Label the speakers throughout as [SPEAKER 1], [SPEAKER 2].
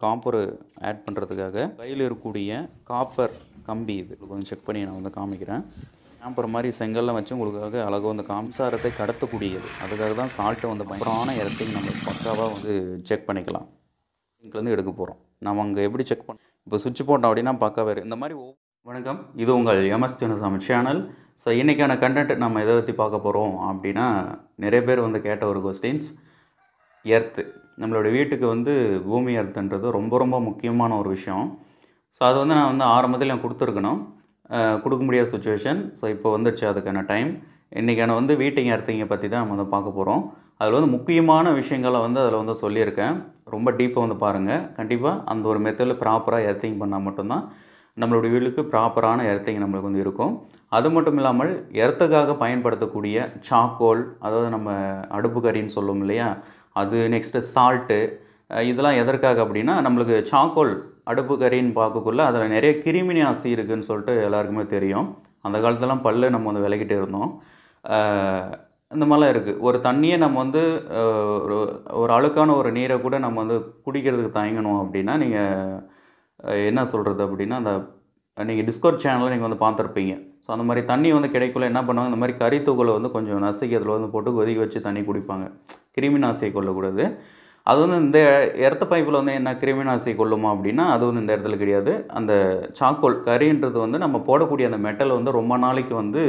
[SPEAKER 1] Copper add பண்ணுறதுக்காக கையில் இருக்கக்கூடிய காப்பர் கம்பி இது கொஞ்சம் செக் பண்ணி நான் வந்து காமிக்கிறேன் காப்பர் மாதிரி செங்கல்லாம் வச்சு உங்களுக்காக அழகாக வந்து காம்சாரத்தை கடத்தக்கூடியது அதுக்காக தான் சால்ட்டை வந்து பயங்கரமான இடத்தையும் நம்ம பக்காவாக வந்து செக் பண்ணிக்கலாம் இங்கேருந்து எடுக்க போகிறோம் நம்ம அங்கே எப்படி செக் பண்ண இப்போ சுவிட்ச் போட்டோம் அப்படின்னா பக்காவே இருக்கு. இந்த மாதிரி ஒவ்வொரு- வணக்கம் இது உங்கள் எம்எஸ் சின்னசாமி சேனல் ஸோ இன்றைக்கான கண்டென்ட் நம்ம எதை பற்றி பார்க்க போகிறோம் அப்படின்னா நிறைய பேர் வந்து கேட்ட ஒரு கொஸ்டின்ஸ் எர்த்து நம்மளோட வீட்டுக்கு வந்து பூமி எர்த்துன்றது ரொம்ப ரொம்ப முக்கியமான ஒரு விஷயம் ஸோ அது வந்து நான் வந்து ஆரம்பத்தில் நான் கொடுத்துருக்கணும் அஹ் கொடுக்க முடியாத சுச்சுவேஷன் ஸோ இப்போ வந்துடுச்சு அதுக்கான டைம் இன்றைக்கான வந்து வீட்டிங் எர்த்திங்கை பற்றி தான் நம்ம வந்து பார்க்க போகிறோம் அதில் வந்து முக்கியமான விஷயங்களை வந்து அதில் வந்து சொல்லியிருக்கேன் ரொம்ப டீப்பாக வந்து பாருங்கள் கண்டிப்பாக அந்த ஒரு மெத்தடில் ப்ராப்பராக எர்த்திங் பண்ணால் மட்டும்தான் நம்மளுடைய வீட்டுக்கு ப்ராப்பரான எர்த்திங் நம்மளுக்கு வந்து இருக்கும் அது மட்டும் இல்லாமல் எர்த்துக்காக பயன்படுத்தக்கூடிய சாக்கோல் அதாவது நம்ம அடுப்பு கறின்னு சொல்லுவோம் இல்லையா அது நெக்ஸ்ட்டு சால்ட்டு இதெல்லாம் எதற்காக அப்படின்னா நம்மளுக்கு சாக்கோல் அடுப்பு கறின்னு பார்க்கக்குள்ள அதில் நிறைய கிருமி நாசி இருக்குதுன்னு சொல்லிட்டு எல்லாருக்குமே தெரியும் அந்த காலத்துலலாம் பல்லு நம்ம வந்து விலகிட்டு இருந்தோம் அஹ் இந்த மாதிரிலாம் இருக்குது ஒரு தண்ணியை நம்ம வந்து அஹ், ஒரு ஒரு அழுக்கான ஒரு நீரை கூட நம்ம வந்து குடிக்கிறதுக்கு தயங்கணும் அப்படின்னா நீங்கள் என்ன சொல்கிறது அப்படின்னா அந்த நீங்கள் டிஸ்கவுண்ட் சேனலில் நீங்கள் வந்து பார்த்துருப்பீங்க ஸோ அந்த மாதிரி தண்ணி வந்து கிடைக்கல என்ன பண்ணுவாங்க இந்த மாதிரி கறித்தூகளை வந்து கொஞ்சம் நசுக்கி அதில் வந்து போட்டு கொதிக்க வச்சு தண்ணி குடிப்பாங்க கிருமி நாசியை கொள்ளக்கூடாது அது வந்து இந்த இடத்த பைப்பில் வந்து என்ன கிருமி நாசியை கொள்ளுமா அப்படின்னா அது வந்து இந்த இடத்துல கிடையாது அந்த சாக்கோல் கறின்றது வந்து நம்ம போடக்கூடிய அந்த மெட்டல் வந்து ரொம்ப நாளைக்கு வந்து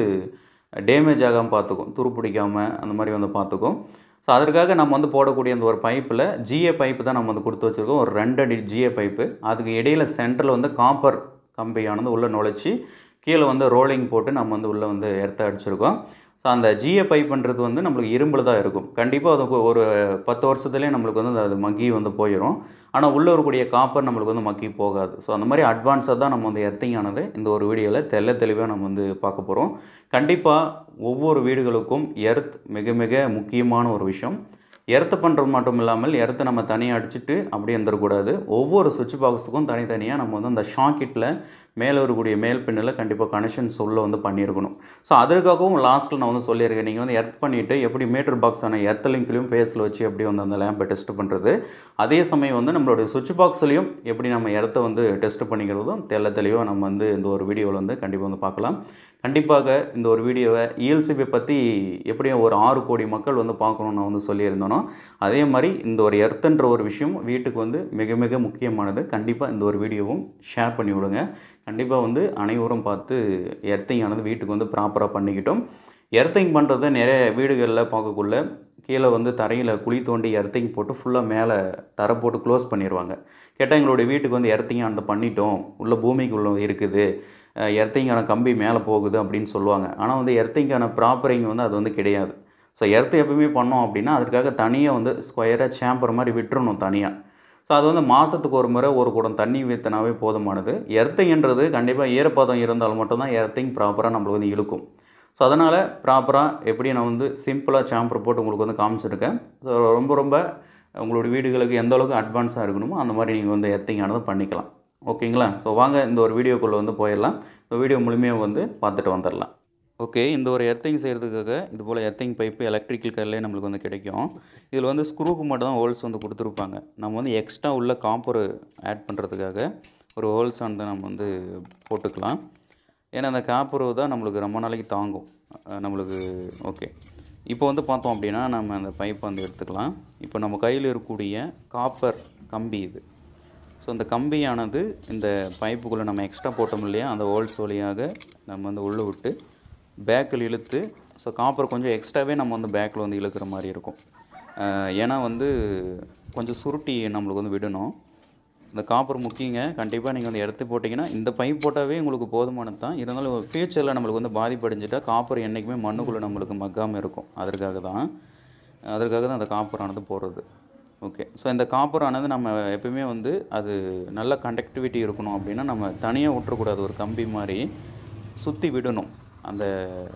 [SPEAKER 1] டேமேஜ் ஆகாமல் பார்த்துக்கும் துரு பிடிக்காமல் அந்த மாதிரி வந்து பார்த்துக்கும் ஸோ அதற்காக நம்ம வந்து போடக்கூடிய அந்த ஒரு பைப்பில் ஜிஏ பைப்பு தான் நம்ம வந்து கொடுத்து வச்சுருக்கோம் ஒரு ரெண்டு அடி ஜிஏ பைப்பு அதுக்கு இடையில சென்டரில் வந்து காப்பர் கம்பியானது உள்ளே நுழைச்சி கீழே வந்து ரோலிங் போட்டு நம்ம வந்து உள்ளே வந்து எர்த்த அடிச்சிருக்கோம் ஸோ அந்த ஜிஏ பைப்புன்றது வந்து நம்மளுக்கு இரும்பில் தான் இருக்கும் கண்டிப்பாக அது ஒரு பத்து வருஷத்துலேயே நம்மளுக்கு வந்து அது மக்கி வந்து போயிடும் ஆனால் உள்ளே இருக்கக்கூடிய காப்பர் நம்மளுக்கு வந்து மக்கி போகாது ஸோ அந்த மாதிரி அட்வான்ஸாக தான் நம்ம வந்து எர்த்திங் ஆனது இந்த ஒரு வீடியோவில் தெள்ள தெளிவாக நம்ம வந்து பார்க்க போகிறோம் கண்டிப்பாக ஒவ்வொரு வீடுகளுக்கும் எர்த் மிக மிக முக்கியமான ஒரு விஷயம் எர்த்து பண்ணுறது மட்டும் இல்லாமல் எர்த்தை நம்ம தனியாக அடிச்சுட்டு அப்படியே இருந்துடக்கூடாது ஒவ்வொரு சுவிட்ச் பாக்ஸுக்கும் தனித்தனியாக நம்ம வந்து அந்த ஷாக்கெட்டில் மேலே இருக்கக்கூடிய மேல் பின்னில் கண்டிப்பாக கனெக்ஷன்ஸ் உள்ள வந்து பண்ணியிருக்கணும் ஸோ அதற்காகவும் லாஸ்ட்டில் நான் வந்து சொல்லியிருக்கேன் நீங்கள் வந்து எர்த் பண்ணிவிட்டு எப்படி மீட்டர் பாக்ஸான எர்த் லிங்க்லையும் ஃபேஸில் வச்சு எப்படி வந்து அந்த லேம்பை டெஸ்ட் பண்ணுறது அதே சமயம் வந்து நம்மளுடைய சுவிட்ச் பாக்ஸ்லையும் எப்படி நம்ம எர்த்தை வந்து டெஸ்ட் பண்ணிக்கிறதும் தெல்ல தெளிவாக நம்ம வந்து இந்த ஒரு வீடியோவில் வந்து கண்டிப்பாக வந்து பார்க்கலாம் கண்டிப்பாக இந்த ஒரு வீடியோவை இஎல்சிபி பற்றி எப்படியும் ஒரு ஆறு கோடி மக்கள் வந்து பார்க்கணும்னு நான் வந்து சொல்லியிருந்தேனோ அதே மாதிரி இந்த ஒரு எர்த்துன்ற ஒரு விஷயம் வீட்டுக்கு வந்து மிக மிக முக்கியமானது கண்டிப்பாக இந்த ஒரு வீடியோவும் ஷேர் பண்ணி விடுங்க கண்டிப்பாக வந்து அனைவரும் பார்த்து எர்த்திங் ஆனது வீட்டுக்கு வந்து ப்ராப்பராக பண்ணிக்கிட்டோம் எர்த்திங் பண்ணுறது நிறைய வீடுகளில் பார்க்கக்குள்ள கீழே வந்து தரையில் குழி தோண்டி எர்த்திங் போட்டு ஃபுல்லாக மேலே தரை போட்டு க்ளோஸ் பண்ணிடுவாங்க கேட்டால் எங்களுடைய வீட்டுக்கு வந்து எர்த்திங் ஆனது பண்ணிட்டோம் உள்ள பூமிக்குள்ளே இருக்குது எர்த்திங்கான கம்பி மேலே போகுது அப்படின்னு சொல்லுவாங்க ஆனால் வந்து எர்த்திங்கான ப்ராப்பரிங் வந்து அது வந்து கிடையாது ஸோ எர்த்து எப்பவுமே பண்ணோம் அப்படின்னா அதுக்காக தனியாக வந்து ஸ்கொயராக சேம்பர் மாதிரி விட்டுறணும் தனியாக ஸோ அது வந்து மாதத்துக்கு ஒரு முறை ஒரு குடம் தண்ணி ஊற்றினாவே போதுமானது எர்த்திங்ன்றது கண்டிப்பாக ஈரப்பதம் இருந்தால் மட்டும்தான் எர்த்திங் ப்ராப்பராக நம்மளுக்கு வந்து இழுக்கும் ஸோ அதனால் ப்ராப்பராக எப்படி நான் வந்து சிம்பிளாக சாம்பர் போட்டு உங்களுக்கு வந்து காமிச்சிருக்கேன் ஸோ ரொம்ப ரொம்ப உங்களுடைய வீடுகளுக்கு எந்த அளவுக்கு அட்வான்ஸாக இருக்கணுமோ அந்த மாதிரி நீங்கள் வந்து எர்த்திங் ஆனது பண்ணிக்கலாம் ஓகேங்களா ஸோ வாங்க இந்த ஒரு வீடியோக்குள்ளே வந்து போயிடலாம் இந்த வீடியோ முழுமையாக வந்து பார்த்துட்டு வந்துடலாம் ஓகே இந்த ஒரு எர்த்திங் செய்கிறதுக்காக இது போல் எர்த்திங் பைப்பு எலக்ட்ரிக்கல் கல்லே நம்மளுக்கு வந்து கிடைக்கும் இதில் வந்து ஸ்க்ரூக்கு மட்டும் தான் ஹோல்ஸ் வந்து கொடுத்துருப்பாங்க நம்ம வந்து எக்ஸ்ட்ரா உள்ள காப்பர் ஆட் பண்ணுறதுக்காக ஒரு ஹோல்ஸ் வந்து நம்ம வந்து போட்டுக்கலாம் ஏன்னா அந்த காப்பர் தான் நம்மளுக்கு ரொம்ப நாளைக்கு தாங்கும் அஹ் நம்மளுக்கு ஓகே இப்போ வந்து பார்த்தோம் அப்படின்னா நம்ம அந்த பைப்பை வந்து எடுத்துக்கலாம் இப்போ நம்ம கையில் இருக்கக்கூடிய காப்பர் கம்பி இது ஸோ அந்த கம்பியானது இந்த பைப்புக்குள்ளே நம்ம எக்ஸ்ட்ரா போட்டோம் இல்லையா அந்த ஹோல்ஸ் வழியாக நம்ம வந்து உள்ளே விட்டு பேக்கில் இழுத்து ஸோ காப்பர் கொஞ்சம் எக்ஸ்ட்ராவே நம்ம வந்து பேக்கில் வந்து இழுக்கிற மாதிரி இருக்கும் அஹ் ஏன்னா வந்து கொஞ்சம் சுருட்டி நம்மளுக்கு வந்து விடணும் இந்த காப்பர் முக்கியங்க கண்டிப்பாக நீங்கள் வந்து எடுத்து போட்டிங்கன்னா இந்த பைப் போட்டாவே உங்களுக்கு போதுமானது தான் இருந்தாலும் ஃப்யூச்சரில் நம்மளுக்கு வந்து பாதிப்படைஞ்சிட்டா காப்பர் என்றைக்குமே மண்ணுக்குள்ளே நம்மளுக்கு மக்காமல் இருக்கும் அதற்காக தான் அதற்காக தான் அந்த காப்பரானது போடுறது ஓகே ஸோ இந்த காப்பரானது நம்ம எப்பயுமே வந்து அது நல்ல கண்டக்டிவிட்டி இருக்கணும் அப்படின்னா நம்ம தனியாக விட்டுறக்கூடாது ஒரு கம்பி மாதிரி சுற்றி விடணும் அந்த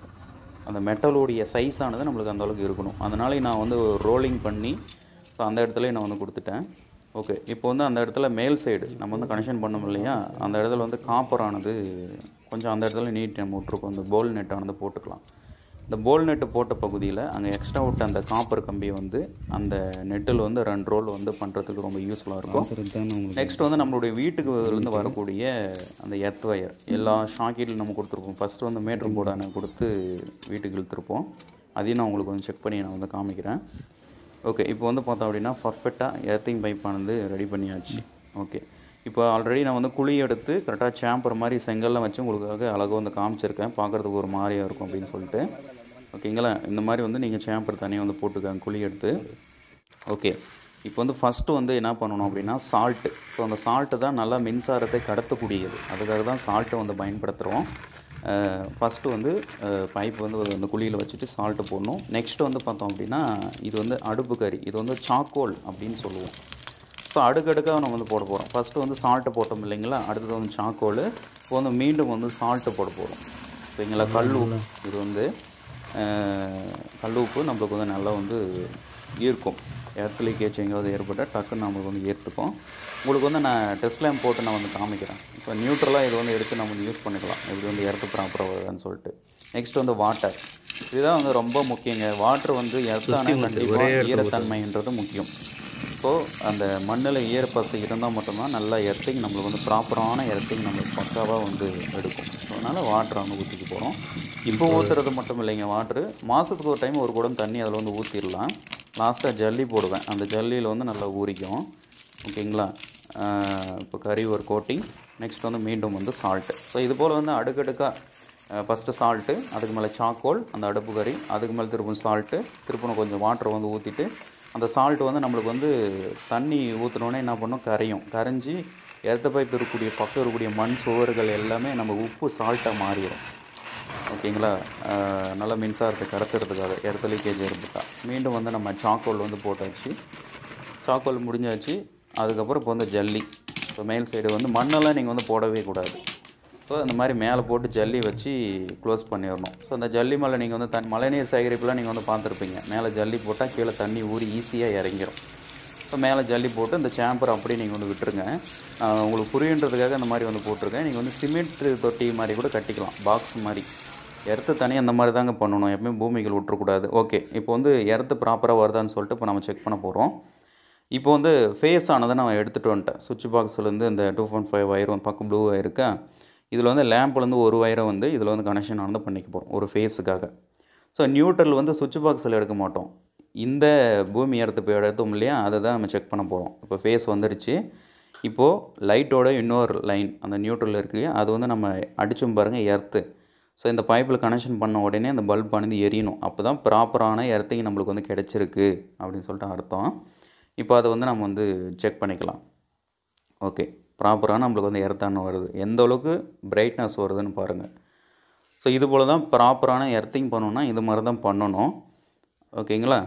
[SPEAKER 1] அந்த மெட்டலோடைய சைஸானது நம்மளுக்கு அந்த அளவுக்கு இருக்கணும் அதனால நான் வந்து ரோலிங் பண்ணி ஸோ அந்த இடத்துல நான் வந்து கொடுத்துட்டேன் ஓகே இப்போ வந்து அந்த இடத்துல மேல் சைடு நம்ம வந்து கனெக்ஷன் பண்ணோம் இல்லையா அந்த இடத்துல வந்து காப்பரானது கொஞ்சம் அந்த இடத்துல நீட் நம்ம விட்ருக்கோம் அந்த போல் நெட்டானது போட்டுக்கலாம் இந்த போல் நெட்டு போட்ட பகுதியில் அங்கே எக்ஸ்ட்ரா விட்ட அந்த காப்பர் கம்பியை வந்து அந்த நெட்டில் வந்து ரெண்டு ரோல் வந்து பண்ணுறதுக்கு ரொம்ப யூஸ்ஃபுல்லாக இருக்கும் நெக்ஸ்ட் வந்து நம்மளுடைய வீட்டுக்கு இருந்து வரக்கூடிய அந்த எர்த் வயர் எல்லா ஷாக்கெட்லையும் நம்ம கொடுத்துருப்போம் ஃபஸ்ட்டு வந்து மீட்டர் போர்டான கொடுத்து வீட்டுக்கு இழுத்துருப்போம் அதையும் நான் உங்களுக்கு வந்து செக் பண்ணி நான் வந்து காமிக்கிறேன் ஓகே இப்போ வந்து பார்த்தோம் அப்படின்னா பர்ஃபெக்டாக எர்த்திங் பைப்பானது ரெடி பண்ணியாச்சு ஓகே இப்போ ஆல்ரெடி நான் வந்து குழி எடுத்து கரெக்டாக சாம்பர் மாதிரி செங்கல்லாம் வச்சு உங்களுக்காக அழகாக வந்து காமிச்சிருக்கேன் பார்க்குறதுக்கு ஒரு மாதிரியாக இருக்கும் அப்படின்னு சொல்லிட்டு ஓகேங்களா இந்த மாதிரி வந்து நீங்கள் சாம்பர் தனியாக வந்து போட்டுக்கோங்க குழி எடுத்து ஓகே இப்போ வந்து ஃபஸ்ட்டு வந்து என்ன பண்ணணும் அப்படின்னா சால்ட்டு ஸோ அந்த சால்ட்டு தான் நல்லா மின்சாரத்தை கடத்தக்கூடியது அதுக்காக தான் சால்ட்டை வந்து பயன்படுத்துகிறோம் ஃபஸ்ட்டு வந்து பைப் வந்து ஒரு அந்த குழியில் வச்சுட்டு சால்ட்டு போடணும் நெக்ஸ்ட் வந்து பார்த்தோம் அப்படின்னா இது வந்து அடுப்பு கறி இது வந்து சாக்கோல் அப்படின்னு சொல்லுவோம் ஸோ அடுக்கடுக்காக நம்ம வந்து போட போகிறோம் ஃபஸ்ட்டு வந்து சால்ட்டு போட்டோம் இல்லைங்களா அடுத்தது வந்து சாக்கோல் இப்போ வந்து மீண்டும் வந்து சால்ட்டு போட போகிறோம் சரிங்களா கல் உப்பு இது வந்து அஹ், கல் உப்பு நம்மளுக்கு வந்து நல்லா வந்து ஈர்க்கும் எர்த் லீக்கேஜ் எங்கேயாவது ஏற்பட்டால் டக்குன்னு நம்மளுக்கு வந்து ஏற்றுக்கும் உங்களுக்கு வந்து நான் டெஸ்ட் லேம்ப் போட்டு நான் வந்து காமிக்கிறேன் ஸோ நியூட்ரலாக இது வந்து எடுத்து நம்ம வந்து யூஸ் பண்ணிக்கலாம் இப்படி வந்து எர்த்து ப்ராப்பராக வருதுன்னு சொல்லிட்டு நெக்ஸ்ட் வந்து வாட்டர் இதுதான் வந்து ரொம்ப முக்கியங்க வாட்டர் வந்து எர்த்தான கண்டிப்பாக ஈரத்தன்மைன்றது முக்கியம் ஸோ அந்த மண்ணில் ஈரப்பசை இருந்தால் மட்டும்தான் நல்லா எர்த்திங் நம்மளுக்கு வந்து ப்ராப்பரான எர்த்திங் நம்மளுக்கு பக்காவாக வந்து எடுக்கும் ஸோ அதனால் வாட்டரை வந்து ஊற்றிக்க போகிறோம் இப்போ ஊற்றுறது மட்டும் இல்லைங்க வாட்ரு மாதத்துக்கு ஒரு டைம் ஒரு குடம் தண்ணி அதில் வந்து ஊற்றிடலாம் லாஸ்ட்டாக ஜல்லி போடுவேன் அந்த ஜல்லியில் வந்து நல்லா ஊறிக்கும் ஓகேங்களா ஆஹ் இப்போ கறி ஒரு கோட்டிங் நெக்ஸ்ட் வந்து மீண்டும் வந்து சால்ட்டு ஸோ இது போல் வந்து அடுக்கடுக்காக ஃபஸ்ட்டு சால்ட்டு அதுக்கு மேலே சாக்கோல் அந்த அடுப்பு கறி அதுக்கு மேலே திருப்பும் சால்ட்டு திருப்பணும் கொஞ்சம் வாட்டர் வந்து ஊற்றிட்டு அந்த சால்ட் வந்து நம்மளுக்கு வந்து தண்ணி ஊற்றினோடனே என்ன பண்ணும் கரையும் கரைஞ்சி எர்த்த பைப் இருக்கக்கூடிய பக்கம் இருக்கக்கூடிய மண் சுவர்கள் எல்லாமே நம்ம உப்பு சால்ட்டாக மாறிடும் ஓகேங்களா ஆஹ் நல்ல மின்சாரத்தை கடத்துறதுக்காக எர்த்த லீக்கேஜ் ஏற்பட்டா மீண்டும் வந்து நம்ம சாக்கோல் வந்து போட்டாச்சு சாக்கோல் முடிஞ்சாச்சு அதுக்கப்புறம் இப்போ வந்து ஜல்லி இப்போ மேல் சைடு வந்து மண்ணெல்லாம் நீங்கள் வந்து போடவே கூடாது ஸோ அந்த மாதிரி மேலே போட்டு ஜல்லி வச்சு க்ளோஸ் பண்ணிடணும் ஸோ அந்த ஜல்லி மேலே நீங்கள் வந்து தன் மழைநீர் சேகரிப்புலாம் நீங்கள் வந்து பார்த்துருப்பீங்க மேலே ஜல்லி போட்டால் கீழே தண்ணி ஊறி ஈஸியாக இறங்கிரும் ஸோ மேலே ஜல்லி போட்டு இந்த சேம்பர் அப்படியே நீங்கள் வந்து விட்டுருங்க நான் உங்களுக்கு புரியுன்றதுக்காக அந்த மாதிரி வந்து போட்டிருக்கேன் நீங்கள் வந்து சிமெண்ட் தொட்டி மாதிரி கூட கட்டிக்கலாம் பாக்ஸ் மாதிரி எர்த்து தனி அந்த மாதிரி தாங்க பண்ணணும் எப்பவுமே பூமிகள் விட்டுறக்கூடாது ஓகே இப்போ வந்து எர்த்து ப்ராப்பராக வருதான்னு சொல்லிட்டு இப்போ நம்ம செக் பண்ண போகிறோம் இப்போ வந்து ஃபேஸ் ஆனதை நான் எடுத்துகிட்டு வந்துட்டேன் சுவிட்ச் பாக்ஸ்லேருந்து இந்த டூ பாயிண்ட் ஃபைவ் ஒயர் வந்து பக்கம் ப்ளூ இருக்கா இதில் வந்து லேம்ப்லேருந்து ஒரு ஒயரை வந்து இதில் வந்து கனெக்ஷன் ஆனது பண்ணிக்க போகிறோம் ஒரு ஃபேஸுக்காக ஸோ நியூட்ரல் வந்து சுவிட்ச் பாக்ஸில் எடுக்க மாட்டோம் இந்த பூமி எர்த்து இப்போ எடுத்தோம் இல்லையா அதை தான் நம்ம செக் பண்ண போகிறோம் இப்போ ஃபேஸ் வந்துடுச்சு இப்போது லைட்டோட இன்னொரு லைன் அந்த நியூட்ரல் இருக்குது அது வந்து நம்ம அடிச்சோம் பாருங்கள் எர்த்து ஸோ இந்த பைப்பில் கனெக்ஷன் பண்ண உடனே அந்த பல்ப் ஆனது எரியணும் அப்போ தான் ப்ராப்பரான எர்த்திங் நம்மளுக்கு வந்து கிடச்சிருக்கு அப்படின்னு சொல்லிட்டு அர்த்தம் இப்போ அதை வந்து நம்ம வந்து செக் பண்ணிக்கலாம் ஓகே ப்ராப்பராக நம்மளுக்கு வந்து எர்த்தான வருது எந்த அளவுக்கு பிரைட்னஸ் வருதுன்னு பாருங்கள் ஸோ இது போல் தான் ப்ராப்பரான எர்த்திங் பண்ணணும்னா இது மாதிரி தான் பண்ணணும் ஓகேங்களா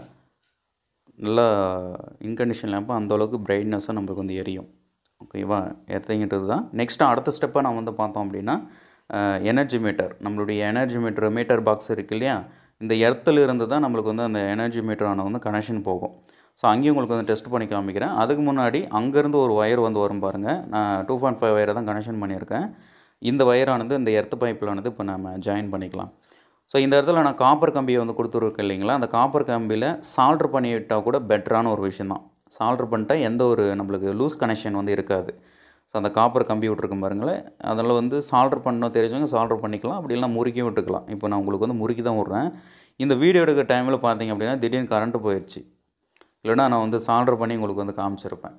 [SPEAKER 1] நல்லா இன்கண்டிஷன் லேம்பு அந்த அளவுக்கு பிரைட்னஸாக நம்மளுக்கு வந்து எரியும் ஓகேவா எர்த்திங்கிறது தான் நெக்ஸ்ட்டு அடுத்த ஸ்டெப்பை நான் வந்து பார்த்தோம் அப்படின்னா எனர்ஜி மீட்டர் நம்மளுடைய எனர்ஜி மீட்டர் மீட்டர் பாக்ஸ் இருக்கு இல்லையா இந்த எர்த்தில் இருந்து தான் நம்மளுக்கு வந்து அந்த எனர்ஜி மீட்டரான வந்து கனெக்ஷன் போகும் ஸோ அங்கேயும் உங்களுக்கு வந்து டெஸ்ட் பண்ணி காமிக்கிறேன் அதுக்கு முன்னாடி அங்கேருந்து ஒரு ஒயர் வந்து வரும் பாருங்கள் நான் டூ பாயிண்ட் ஃபைவ் ஒயரை தான் கனெக்ஷன் பண்ணியிருக்கேன் இந்த ஒயரானது இந்த எர்த் பைப்பிலானது இப்போ நம்ம ஜாயின் பண்ணிக்கலாம் ஸோ இந்த இடத்துல நான் காப்பர் கம்பியை வந்து கொடுத்துருக்கேன் இல்லைங்களா அந்த காப்பர் கம்பியில் சால்டர் பண்ணி விட்டால் கூட பெட்டரான ஒரு விஷயம் தான் சால்டர் பண்ணிட்டா எந்த ஒரு நம்மளுக்கு லூஸ் கனெக்ஷன் வந்து இருக்காது ஸோ அந்த காப்பர் கம்பி விட்ருக்கேன் பாருங்களேன் அதில் வந்து சால்டர் பண்ணணும் தெரிஞ்சவங்க சால்டர் பண்ணிக்கலாம் அப்படி இல்லைனா முறுக்கி விட்டுக்கலாம் இப்போ நான் உங்களுக்கு வந்து முறுக்கி தான் விட்றேன் இந்த வீடியோ எடுக்கிற டைமில் பார்த்தீங்க அப்படின்னா திடீர்னு கரண்ட்டு போயிடுச்சு இல்லைனா நான் வந்து சால்டர் பண்ணி உங்களுக்கு வந்து காமிச்சிருப்பேன்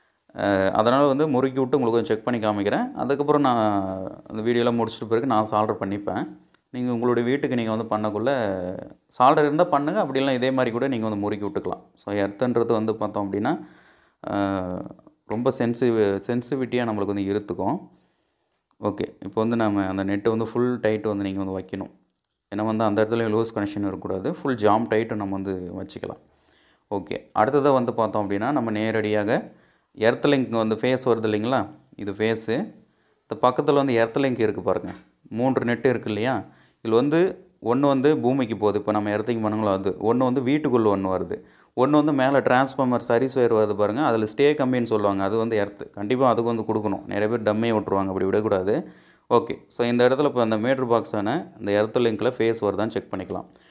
[SPEAKER 1] அதனால் வந்து முறுக்கி விட்டு உங்களுக்கு கொஞ்சம் செக் பண்ணி காமிக்கிறேன் அதுக்கப்புறம் நான் அந்த வீடியோலாம் முடிச்சிட்ட பிறகு நான் சால்டர் பண்ணிப்பேன் நீங்கள் உங்களுடைய வீட்டுக்கு நீங்கள் வந்து பண்ணக்குள்ளே சால்டர் இருந்தால் பண்ணுங்கள் அப்படி இல்லை இதே மாதிரி கூட நீங்கள் வந்து முறுக்கி விட்டுக்கலாம் ஸோ எர்த்துன்றது வந்து பார்த்தோம் அப்படின்னா அஹ், ரொம்ப சென்சிவ் சென்சிவிட்டியாக நம்மளுக்கு வந்து இருத்துக்கும் ஓகே இப்போ வந்து நம்ம அந்த நெட்டு வந்து ஃபுல் டைட் வந்து நீங்கள் வந்து வைக்கணும் ஏன்னா வந்து அந்த இடத்துல லூஸ் கனெக்ஷன் இருக்கக்கூடாது ஃபுல் ஜாம் டைட்டு நம்ம வந்து வச்சுக்கலாம் ஓகே அடுத்ததாக வந்து பார்த்தோம் அப்படின்னா நம்ம நேரடியாக எர்த் லிங்க் வந்து ஃபேஸ் வருது இல்லைங்களா இது ஃபேஸு இந்த பக்கத்தில் வந்து எர்த் லிங்க் இருக்குது பாருங்கள் மூன்று நெட்டு இருக்குது இல்லையா இதில் வந்து ஒன்று வந்து பூமிக்கு போகுது இப்போ நம்ம எர்த்திங் பண்ணுங்களோ அது ஒன்று வந்து வீட்டுக்குள்ளே ஒன்று வருது ஒன்று வந்து மேலே டிரான்ஸ்ஃபார்மர் சரி ஒயர் வருது பாருங்கள் அதில் ஸ்டே கம்பின்னு சொல்லுவாங்க அது வந்து எர்த்து கண்டிப்பாக அதுக்கு வந்து கொடுக்கணும் நிறைய பேர் டம்மே விட்ருவாங்க அப்படி விடக்கூடாது ஓகே ஸோ இந்த இடத்துல இப்போ அந்த மீட்டர் பாக்ஸான இந்த எர்த் லிங்க்கில் ஃபேஸ் வருதான்னு செக் பண்ணிக்கலாம்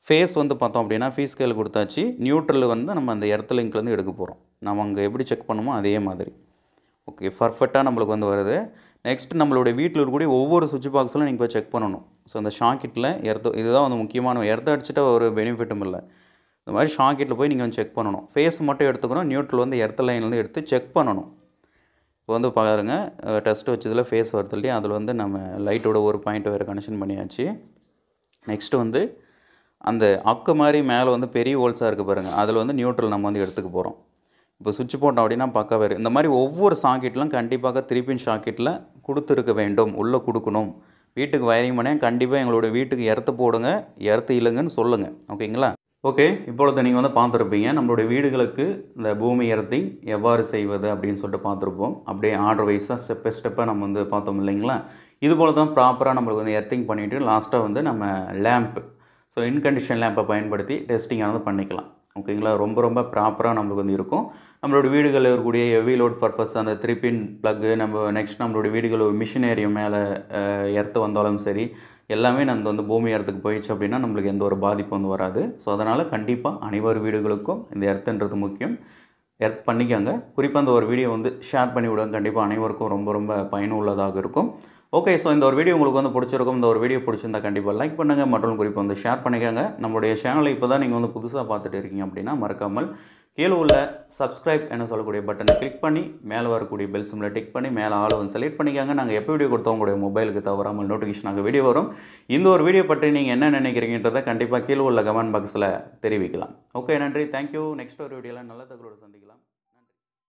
[SPEAKER 1] ஃபேஸ் வந்து பார்த்தோம் அப்படின்னா ஃபீஸ் ஸ்கேல் கொடுத்தாச்சு நியூட்ரல் வந்து நம்ம அந்த எர்த் லிங்க்லேருந்து எடுக்க போகிறோம் நம்ம அங்கே எப்படி செக் பண்ணுமோ அதே மாதிரி ஓகே பர்ஃபெக்டாக நம்மளுக்கு வந்து வருது நெக்ஸ்ட் நம்மளுடைய வீட்டில் இருக்கக்கூடிய ஒவ்வொரு சுவிட்ச் பாக்ஸில் நீங்கள் போய் செக் பண்ணணும் ஸோ அந்த ஷாக்கெட்டில் எர்த்து இதுதான் வந்து முக்கியமான எர்த்து அடிச்சுட்டா ஒரு பெனிஃபிட்டும் இல்லை இந்த மாதிரி ஷாக்கெட்டில் போய் நீங்கள் வந்து செக் பண்ணணும் ஃபேஸ் மட்டும் எடுத்துக்கணும் நியூட்ரல் வந்து எர்த் லைன்லேருந்து எடுத்து செக் பண்ணணும் இப்போ வந்து பாருங்கள் டெஸ்ட் வச்சதில் ஃபேஸ் வருது இல்லையா அதில் வந்து நம்ம லைட்டோட ஒரு பாயிண்ட் வேறு கனெக்ஷன் பண்ணியாச்சு நெக்ஸ்ட்டு வந்து அந்த அக்கு மாதிரி மேலே வந்து பெரிய ஹோல்ஸாக இருக்குது பாருங்கள் அதில் வந்து நியூட்ரல் நம்ம வந்து எடுத்துக்க போகிறோம் இப்போ சுவிட்ச் போட்டோம் அப்படின்னா பக்காவே இருக்கு. இந்த மாதிரி ஒவ்வொரு சாக்கெட்லாம் கண்டிப்பாக த்ரீ பின் சாக்கெட்டில் கொடுத்துருக்க வேண்டும் உள்ளே கொடுக்கணும் வீட்டுக்கு வயரிங் பண்ண கண்டிப்பாக எங்களோட வீட்டுக்கு எர்த்து போடுங்க எர்த்து இல்லைங்கன்னு சொல்லுங்கள் ஓகேங்களா ஓகே இப்பொழுது நீங்கள் வந்து பார்த்துருப்பீங்க நம்மளுடைய வீடுகளுக்கு இந்த பூமி எர்த்திங் எவ்வாறு செய்வது அப்படின்னு சொல்லிட்டு பார்த்துருப்போம் அப்படியே ஆர்டர் வைஸாக ஸ்டெப் பை ஸ்டெப்பாக நம்ம வந்து பார்த்தோம் இல்லைங்களா இது போல தான் ப்ராப்பராக நம்மளுக்கு வந்து எர்த்திங் பண்ணிவிட்டு லாஸ்ட்டாக வந்து நம்ம லேம்ப் ஸோ இன்கண்டிஷன் லேம்பை பயன்படுத்தி டெஸ்டிங் ஆனது பண்ணிக்கலாம் ஓகேங்களா ரொம்ப ரொம்ப ப்ராப்பராக நம்மளுக்கு வந்து இருக்கும் நம்மளோட வீடுகளில் இருக்கக்கூடிய ஹெவி லோட் பர்பஸ் அந்த த்ரீ பின் ப்ளக்கு நம்ம நெக்ஸ்ட் நம்மளோட வீடுகள் ஒரு மிஷின் ஏரியா மேலே எர்த்து வந்தாலும் சரி எல்லாமே நம்ம வந்து பூமி இடத்துக்கு போயிடுச்சு அப்படின்னா நம்மளுக்கு எந்த ஒரு பாதிப்பு வந்து வராது ஸோ அதனால் கண்டிப்பாக அனைவர் வீடுகளுக்கும் இந்த எர்த்துன்றது முக்கியம் எர்த் பண்ணிக்கோங்க குறிப்பாக அந்த ஒரு வீடியோ வந்து ஷேர் பண்ணி விடுங்க கண்டிப்பாக அனைவருக்கும் ரொம்ப ரொம்ப பயனுள்ளதாக இருக்கும் ஓகே ஸோ இந்த ஒரு வீடியோ உங்களுக்கு வந்து பிடிச்சிருக்கும் இந்த ஒரு வீடியோ பிடிச்சிருந்தா கண்டிப்பாக லைக் பண்ணுங்கள் மற்றும் குறிப்பாக வந்து ஷேர் பண்ணிக்கோங்க நம்மளுடைய சேனலை இப்போ தான் நீங்கள் வந்து புதுசாக பார்த்துட்டு இருக்கீங்க அப்படின்னா மறக்காமல் கீழே உள்ள சப்ஸ்கிரைப் என சொல்லக்கூடிய பட்டனை கிளிக் பண்ணி மேலே வரக்கூடிய பெல் சிம்மில் டிக் பண்ணி மேலே ஆளை வந்து செலக்ட் பண்ணிக்கோங்க நாங்கள் எப்போ வீடியோ கொடுத்தோம் உங்களுடைய மொபைலுக்கு தவறாமல் நோட்டிஃபிகேஷனாக வீடியோ வரும் இந்த ஒரு வீடியோ பற்றி நீங்கள் என்ன நினைக்கிறீங்கன்றதை கண்டிப்பாக கீழே உள்ள கமெண்ட் பாக்ஸில் தெரிவிக்கலாம் ஓகே நன்றி தேங்க்யூ நெக்ஸ்ட் ஒரு வீடியோவில் நல்ல தகவலோடு சந்திக்கலாம்